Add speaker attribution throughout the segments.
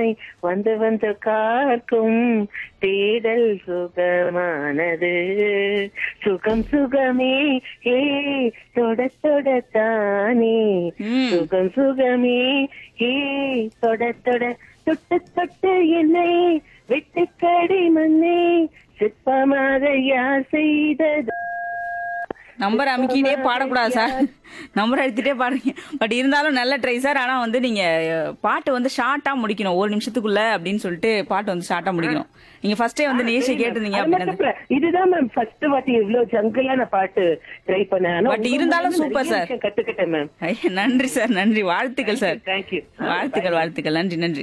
Speaker 1: சுகமாய் வந்து வந்து காக்கும் தேடல் சுகமானது சுகம் சுகமே ஏ தொட தொடத்தானே
Speaker 2: ம்.
Speaker 1: சுகம் சுகமே ஏ தொட தொட தொட்டு தொட்டு என்னை வெட்டுக்கடி மண்ணே சிற்பமாக யார் செய்தது
Speaker 2: நம்பர் அமுக்கிட்டே பாடக்கூடாது சார் நம்பர் அழுத்திட்டே பாடுறீங்க பட் இருந்தாலும் நல்ல ட்ரை சார் ஆனா வந்து நீங்க அஹ், பாட்டு வந்து ஷார்ட்டா முடிக்கணும் ஒரு நிமிஷத்துக்குள்ள அப்படின்னு சொல்லிட்டு பாட்டு வந்து ஷார்ட்டா முடிக்கணும் நீங்க ஃபர்ஸ்டே வந்து நேஷை கேட்டிருந்தீங்க
Speaker 1: அது மட்டும்
Speaker 2: அப்படின்னு
Speaker 1: இல்ல. இதுதான் மேம் ஃபர்ஸ்ட் வாட்டி இவ்வளவு ஜங்கிளான பாட்டு ட்ரை பண்ணேன் ஆனா
Speaker 2: But
Speaker 1: உங்க
Speaker 2: இருந்தாலும்
Speaker 1: மூலமா
Speaker 2: super,
Speaker 1: நிறைய
Speaker 2: sir.
Speaker 1: விஷயம் கத்துக்கிட்டேன் மேம்
Speaker 2: ஐய, நன்றி சார் நன்றி வாழ்த்துக்கள் சார்
Speaker 1: தேங்க்யூ
Speaker 2: வாழ்த்துக்கள் வாழ்த்துக்கள் நன்றி நன்றி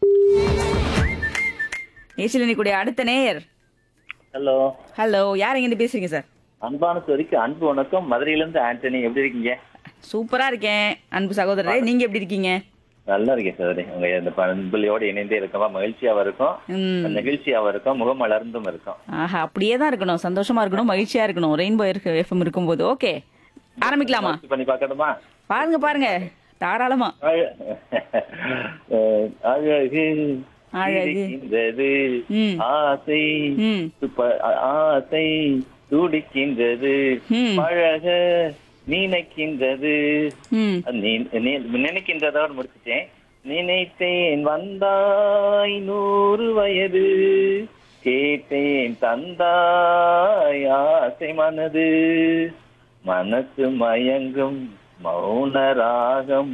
Speaker 2: நேசில் கூடிய அடுத்த நேயர்
Speaker 3: ஹலோ
Speaker 2: ஹலோ யார் எங்க இருந்து பேசுறீங்க சார்
Speaker 3: அன்பான சொரிக்கு அன்பு வணக்கம் மதுரையில இருந்து ஆண்டனி எப்படி இருக்கீங்க
Speaker 2: சூப்பரா இருக்கேன் அன்பு சகோதரரே நீங்க எப்படி இருக்கீங்க
Speaker 3: நல்லா இருக்கேன் சகோதரி உங்க இந்த பண்புலையோட இணைந்தே இருக்கமா மகிழ்ச்சியாவும் இருக்கும்
Speaker 2: ம்.
Speaker 3: நெகிழ்ச்சியாவும் இருக்கும் முகம் மலர்ந்தும் இருக்கும்
Speaker 2: ஆஹா அப்படியே தான் இருக்கணும் சந்தோஷமா இருக்கணும் மகிழ்ச்சியா இருக்கணும் ரெயின்போ இருக்கு எஃப்எம் இருக்கும்போது ஓகே ஆரம்பிக்கலாமா
Speaker 3: முயற்சி பண்ணி பார்க்கணுமா
Speaker 2: பாருங்க பாருங்க தாராளமா
Speaker 3: அழ- அஹ், அழகு
Speaker 2: அழகு.
Speaker 3: இருக்கின்றது
Speaker 2: ம்.
Speaker 3: ஆசை
Speaker 2: ம்
Speaker 3: துப்ப- ஆ- ஆசை துடிக்கின்றது
Speaker 2: ம்.
Speaker 3: பழக நினைக்கின்றது
Speaker 2: ம்
Speaker 3: நீ- நீ- நினைக்கின்றதோடு முடிச்சிட்டேன் நினைத்தேன் வந்தாய் நூறு வயது கேட்டேன் தந்தாய் ஆசை மனது மனசு மயங்கும் மௌன ராகம்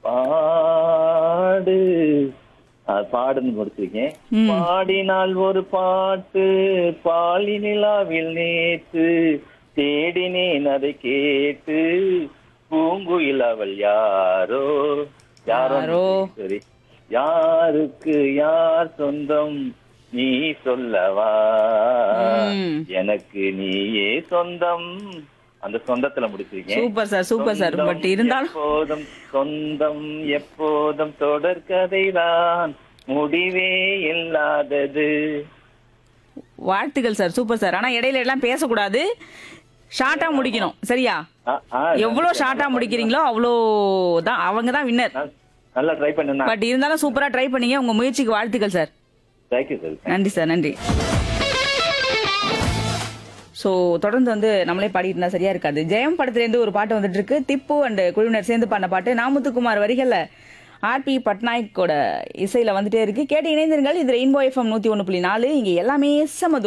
Speaker 3: பாடு அது பாடுன்னு முடிச்சிருக்கேன்
Speaker 2: ம்.
Speaker 3: பாடினால் ஒரு பாட்டு பாலி நிலாவில் நேற்று தேடினேன் அதை கேட்டு பூங்குயில் அவள் யாரோ யாரோ
Speaker 2: யாரோ?
Speaker 3: சரி யாருக்கு யார் சொந்தம் நீ சொல்லவா
Speaker 2: ம்.
Speaker 3: எனக்கு நீயே சொந்தம் அந்த சொந்தத்துல முடிச்சிருக்கேன்
Speaker 2: சூப்பர் சார் சூப்பர் சார்
Speaker 3: சொந்தம்
Speaker 2: பட் இருந்தாலும்
Speaker 3: எப்போதும் சொந்தம் எப்போதும் தொடர்கதைதான் முடிவே இல்லாதது
Speaker 2: வாழ்த்துக்கள் சார் சூப்பர் சார் ஆனா இடையில எல்லாம் பேசக்கூடாது ஷார்ட்டா முடிக்கணும் சரியா
Speaker 3: ஆ, ஆ,
Speaker 2: எவ்வளவு ஷார்ட்டா முடிக்கிறீங்களோ அவ்வளோ தான் அவங்க தான் வின்னர்
Speaker 3: நான் நல்லா ட்ரை பண்ணுனா
Speaker 2: பட் இருந்தாலும் சூப்பரா ட்ரை பண்ணீங்க உங்க முயற்சிக்கு வாழ்த்துக்கள் சார்
Speaker 3: தேங்க்யூ சார்
Speaker 2: நன்றி சார் நன்றி ஸோ தொடர்ந்து வந்து நம்மளே பாடிட்டு இருந்தா சரியா இருக்காது ஜெயம் படத்துலேருந்து ஒரு பாட்டு வந்துட்டு இருக்கு திப்பு அண்ட் குழுவினர் சேர்ந்து பண்ண பாட்டு நாமுத்துக்குமார் வரிகள்ல ஆர்பி பட்நாயக்கோட இசையில வந்துட்டே இருக்கு கேட்டு இணைந்திருங்கள் இது ரெயின்போ எஃப்எம் நூத்தி ஒன்று புள்ளி நாலு இங்க எல்லாமே சமது